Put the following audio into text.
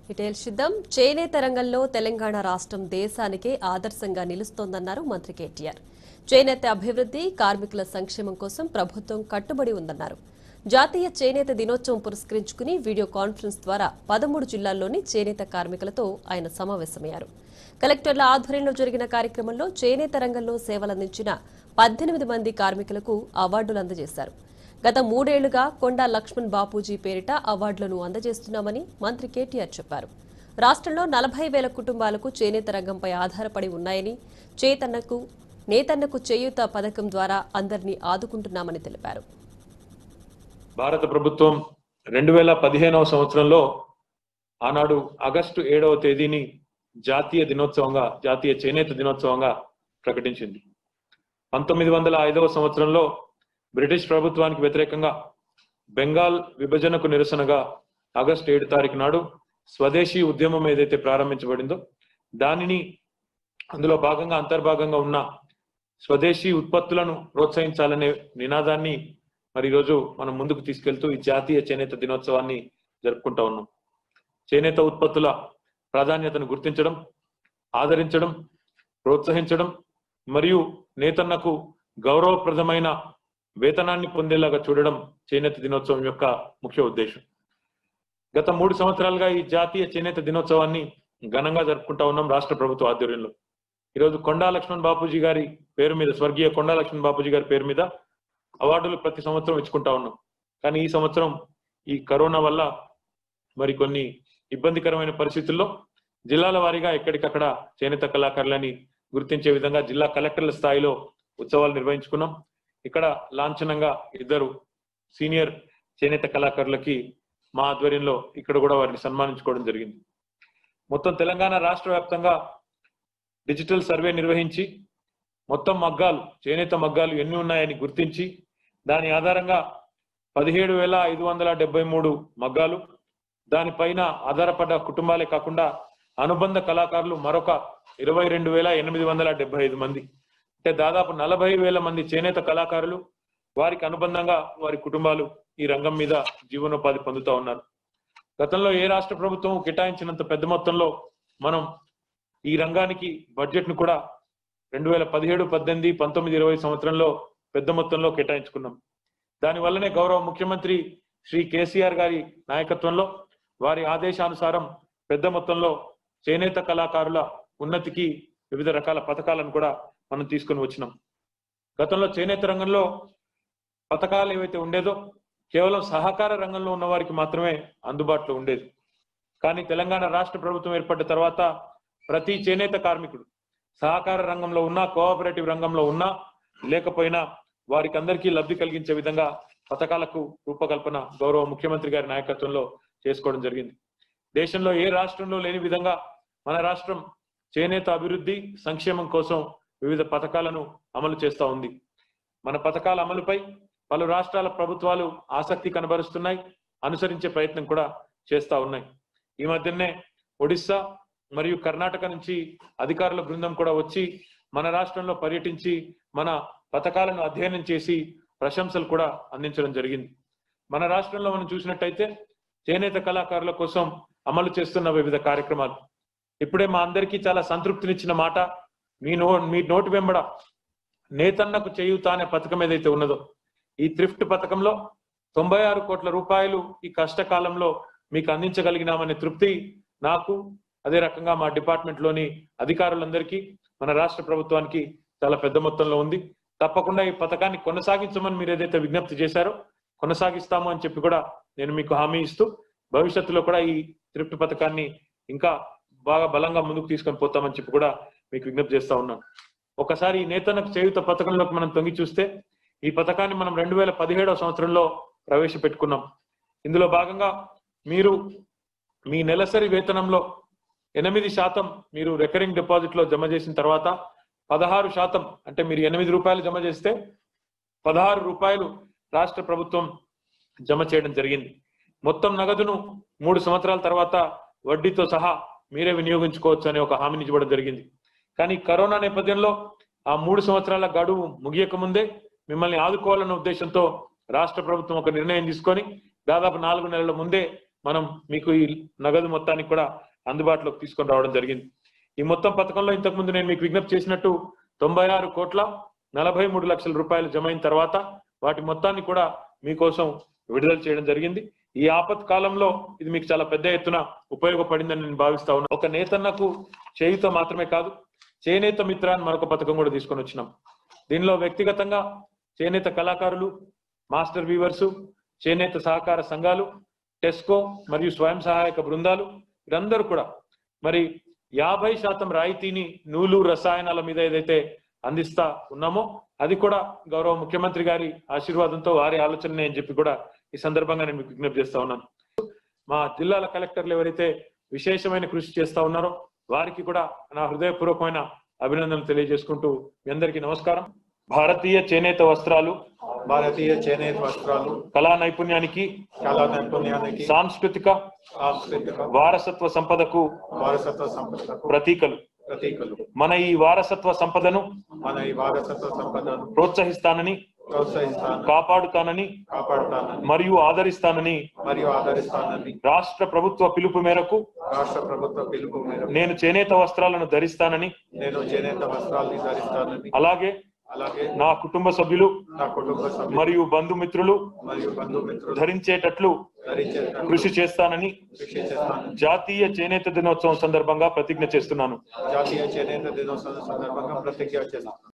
details చూద్దాం చేనేత రంగంలో తెలంగాణ రాష్ట్రం దేశానికే ఆదర్శంగా నిలుస్తోందన్నారు మంత్రి కేటీఆర్ చేనేత అభివృద్ధి కార్మికుల సంక్షేమం కోసం ప్రభుత్వం కట్టుబడి ఉందన్నారు జాతీయ చేనేత దినోత్సవం పురస్కరించుకుని వీడియో కాన్ఫరెన్స్ ద్వారా పదమూడు జిల్లాల్లోని చేనేత కార్మికులతో ఆయన సమావేశమయ్యారు కలెక్టర్ల ఆధ్వర్యంలో జరిగిన కార్యక్రమంలో చేనేత రంగంలో సేవలందించిన పద్దెనిమిది మంది కార్మికులకు అవార్డులు అందజేశారు గత మూడేళ్లుగా కొండా లక్ష్మణ్ బాపూజీ పేరిట అవార్డులను అందజేస్తున్నామని మంత్రి కేటీఆర్ చెప్పారు రాష్ట్రంలో నలభై వేల కుటుంబాలకు చేనేత రంగంపై ఆధారపడి ఉన్నాయని చేతన్నకు నేతన్నకు చేయూత పథకం ద్వారా అందరినీ ఆదుకుంటున్నామని తెలిపారు భారత ప్రభుత్వం రెండు వేల పదిహేనవ సంవత్సరంలో ఆనాడు ఆగస్టు ఏడవ తేదీని జాతీయ దినోత్సవంగా జాతీయ చేనేత దినోత్సవంగా ప్రకటించింది పంతొమ్మిది వందల ఐదవ సంవత్సరంలో బ్రిటిష్ ప్రభుత్వానికి వ్యతిరేకంగా బెంగాల్ విభజనకు నిరసనగా ఆగస్టు ఏడు తారీఖు నాడు స్వదేశీ ఉద్యమం ఏదైతే ప్రారంభించబడిందో దానిని అందులో భాగంగా అంతర్భాగంగా ఉన్న స్వదేశీ ఉత్పత్తులను ప్రోత్సహించాలనే నినాదాన్ని మరి ఈరోజు మనం ముందుకు తీసుకెళ్తూ ఈ జాతీయ చేనేత దినోత్సవాన్ని జరుపుకుంటా ఉన్నాం చేనేత ఉత్పత్తుల ప్రాధాన్యతను గుర్తించడం ఆదరించడం ప్రోత్సహించడం మరియు నేతన్నకు గౌరవప్రదమైన వేతనాన్ని పొందేలాగా చూడడం చేనేత దినోత్సవం యొక్క ముఖ్య ఉద్దేశం గత మూడు సంవత్సరాలుగా ఈ జాతీయ చేనేత దినోత్సవాన్ని ఘనంగా జరుపుకుంటా ఉన్నాం రాష్ట్ర ప్రభుత్వ ఆధ్వర్యంలో ఈరోజు కొండా లక్ష్మణ్ బాపూజీ గారి పేరు మీద స్వర్గీయ కొండా లక్ష్మణ్ బాపూజీ గారి పేరు మీద అవార్డులు ప్రతి సంవత్సరం ఇచ్చుకుంటా ఉన్నాం కానీ ఈ సంవత్సరం ఈ కరోనా వల్ల మరి కొన్ని ఇబ్బందికరమైన పరిస్థితుల్లో జిల్లాల వారీగా ఎక్కడికక్కడ చేనేత కళాకారులని గుర్తించే విధంగా జిల్లా కలెక్టర్ల స్థాయిలో ఉత్సవాలు నిర్వహించుకున్నాం ఇక్కడ లాంఛనంగా ఇద్దరు సీనియర్ చేనేత కళాకారులకి మా ఆధ్వర్యంలో ఇక్కడ కూడా వారిని సన్మానించుకోవడం జరిగింది మొత్తం తెలంగాణ రాష్ట్ర వ్యాప్తంగా డిజిటల్ సర్వే నిర్వహించి మొత్తం మగ్గాలు చేనేత మగ్గాలు ఎన్ని ఉన్నాయని గుర్తించి దాని ఆధారంగా పదిహేడు వేల ఐదు వందల డెబ్బై మూడు మగ్గాలు దానిపైన ఆధారపడ్డ కుటుంబాలే కాకుండా అనుబంధ కళాకారులు మరొక ఇరవై రెండు వేల ఎనిమిది వందల డెబ్బై ఐదు మంది అంటే దాదాపు నలభై వేల మంది చేనేత కళాకారులు వారికి అనుబంధంగా వారి కుటుంబాలు ఈ రంగం మీద జీవనోపాధి పొందుతా ఉన్నారు గతంలో ఏ రాష్ట్ర ప్రభుత్వం కేటాయించినంత పెద్ద మొత్తంలో మనం ఈ రంగానికి బడ్జెట్ ను కూడా రెండు వేల పదిహేడు పద్దెనిమిది పంతొమ్మిది ఇరవై సంవత్సరంలో పెద్ద మొత్తంలో కేటాయించుకున్నాం దాని వల్లనే గౌరవ ముఖ్యమంత్రి శ్రీ కేసీఆర్ గారి నాయకత్వంలో వారి ఆదేశానుసారం పెద్ద మొత్తంలో చేనేత కళాకారుల ఉన్నతికి వివిధ రకాల పథకాలను కూడా మనం తీసుకొని వచ్చినాం గతంలో చేనేత రంగంలో పథకాలు ఏవైతే ఉండేదో కేవలం సహకార రంగంలో ఉన్న వారికి మాత్రమే అందుబాటులో ఉండేది కానీ తెలంగాణ రాష్ట్ర ప్రభుత్వం ఏర్పడ్డ తర్వాత ప్రతి చేనేత కార్మికుడు సహకార రంగంలో ఉన్నా కోఆపరేటివ్ రంగంలో ఉన్నా లేకపోయినా వారికి అందరికీ లబ్ధి కలిగించే విధంగా పథకాలకు రూపకల్పన గౌరవ ముఖ్యమంత్రి గారి నాయకత్వంలో చేసుకోవడం జరిగింది దేశంలో ఏ రాష్ట్రంలో లేని విధంగా మన రాష్ట్రం చేనేత అభివృద్ధి సంక్షేమం కోసం వివిధ పథకాలను అమలు చేస్తా ఉంది మన పథకాల అమలుపై పలు రాష్ట్రాల ప్రభుత్వాలు ఆసక్తి కనబరుస్తున్నాయి అనుసరించే ప్రయత్నం కూడా చేస్తా ఉన్నాయి ఈ మధ్యనే ఒడిస్సా మరియు కర్ణాటక నుంచి అధికారుల బృందం కూడా వచ్చి మన రాష్ట్రంలో పర్యటించి మన పథకాలను అధ్యయనం చేసి ప్రశంసలు కూడా అందించడం జరిగింది మన రాష్ట్రంలో మనం చూసినట్టయితే చేనేత కళాకారుల కోసం అమలు చేస్తున్న వివిధ కార్యక్రమాలు ఇప్పుడే మా అందరికీ చాలా సంతృప్తినిచ్చిన మాట మీ నో మీ నోటి వెంబడ నేతన్నకు చేయుతా అనే పథకం ఏదైతే ఉన్నదో ఈ థ్రిఫ్ట్ పథకంలో తొంభై ఆరు కోట్ల రూపాయలు ఈ కష్టకాలంలో మీకు అందించగలిగినామనే తృప్తి నాకు అదే రకంగా మా డిపార్ట్మెంట్ లోని అధికారులందరికీ మన రాష్ట్ర ప్రభుత్వానికి చాలా పెద్ద మొత్తంలో ఉంది తప్పకుండా ఈ పథకాన్ని కొనసాగించమని మీరు ఏదైతే విజ్ఞప్తి చేశారో కొనసాగిస్తాము అని చెప్పి కూడా నేను మీకు హామీ ఇస్తూ భవిష్యత్తులో కూడా ఈ థ్రిఫ్ట్ పథకాన్ని ఇంకా బాగా బలంగా ముందుకు తీసుకొని పోతామని చెప్పి కూడా మీకు విజ్ఞప్తి చేస్తా ఉన్నాను ఒకసారి ఈ నేతనకు చేయుత పథకంలోకి మనం తొంగి చూస్తే ఈ పథకాన్ని మనం రెండు వేల పదిహేడవ సంవత్సరంలో ప్రవేశపెట్టుకున్నాం ఇందులో భాగంగా మీరు మీ నెలసరి వేతనంలో ఎనిమిది శాతం మీరు రికరింగ్ డిపాజిట్ లో జమ చేసిన తర్వాత పదహారు శాతం అంటే మీరు ఎనిమిది రూపాయలు జమ చేస్తే పదహారు రూపాయలు రాష్ట్ర ప్రభుత్వం జమ చేయడం జరిగింది మొత్తం నగదును మూడు సంవత్సరాల తర్వాత వడ్డీతో సహా మీరే వినియోగించుకోవచ్చు అనే ఒక హామీని ఇవ్వడం జరిగింది కానీ కరోనా నేపథ్యంలో ఆ మూడు సంవత్సరాల గడువు ముగియక ముందే మిమ్మల్ని ఆదుకోవాలన్న ఉద్దేశంతో రాష్ట్ర ప్రభుత్వం ఒక నిర్ణయం తీసుకొని దాదాపు నాలుగు నెలల ముందే మనం మీకు ఈ నగదు మొత్తానికి కూడా అందుబాటులోకి తీసుకొని రావడం జరిగింది ఈ మొత్తం పథకంలో ఇంతకు ముందు నేను మీకు విజ్ఞప్తి చేసినట్టు తొంభై ఆరు కోట్ల నలభై మూడు లక్షల రూపాయలు జమ అయిన తర్వాత వాటి మొత్తాన్ని కూడా మీకోసం విడుదల చేయడం జరిగింది ఈ ఆపత్ కాలంలో ఇది మీకు చాలా పెద్ద ఎత్తున ఉపయోగపడిందని నేను భావిస్తా ఉన్నా ఒక నేతన్నకు చేయుతో మాత్రమే కాదు చేనేత మిత్ర అని మరొక పథకం కూడా తీసుకొని వచ్చినాం దీనిలో వ్యక్తిగతంగా చేనేత కళాకారులు మాస్టర్ వీవర్స్ చేనేత సహకార సంఘాలు టెస్కో మరియు స్వయం సహాయక బృందాలు వీరందరూ కూడా మరి యాభై శాతం రాయితీని నూలు రసాయనాల మీద ఏదైతే అందిస్తా ఉన్నామో అది కూడా గౌరవ ముఖ్యమంత్రి గారి ఆశీర్వాదంతో వారి ఆలోచననే అని చెప్పి కూడా ఈ సందర్భంగా నేను మీకు విజ్ఞప్తి చేస్తా ఉన్నాను మా జిల్లాల కలెక్టర్లు ఎవరైతే విశేషమైన కృషి చేస్తా ఉన్నారో వారికి కూడా నా హృదయపూర్వకమైన అభినందనలు తెలియజేసుకుంటూ మీ అందరికీ నమస్కారం భారతీయ చేనేత వస్త్రాలు భారతీయ చేనేత వస్త్రాలు కళా నైపుణ్యానికి కళా నైపుణ్యానికి సాంస్కృతిక సాంస్కృతిక వారసత్వ సంపదకు వారసత్వ సంపదకు ప్రతీకలు ప్రతీకలు మన ఈ వారసత్వ సంపదను మన ఈ వారసత్వ సంపదను ప్రోత్సహిస్తానని ప్రోత్సహిస్తానని కాపాడుతానని కాపాడుతానని మరియు ఆదరిస్తానని మరియు ఆదరిస్తానని రాష్ట్ర ప్రభుత్వ పిలుపు మేరకు రాష్ట్ర ప్రభుత్వ పిలుపు మేరకు నేను చేనేత వస్త్రాలను ధరిస్తానని నేను చేనేత వస్త్రాల్ని ధరిస్తానని అలాగే అలాగే నా కుటుంబ సభ్యులు నా కుటుంబ సభ్యులు మరియు బంధుమిత్రులు మరియు బంధుమిత్రులు ధరించేటట్లు ధరించే కృషి చేస్తానని కృషి చేస్తానని జాతీయ చేనేత దినోత్సవం సందర్భంగా ప్రతిజ్ఞ చేస్తున్నాను జాతీయ చేనేత దినోత్సవం సందర్భంగా ప్రతిజ్ఞ చేస్తాను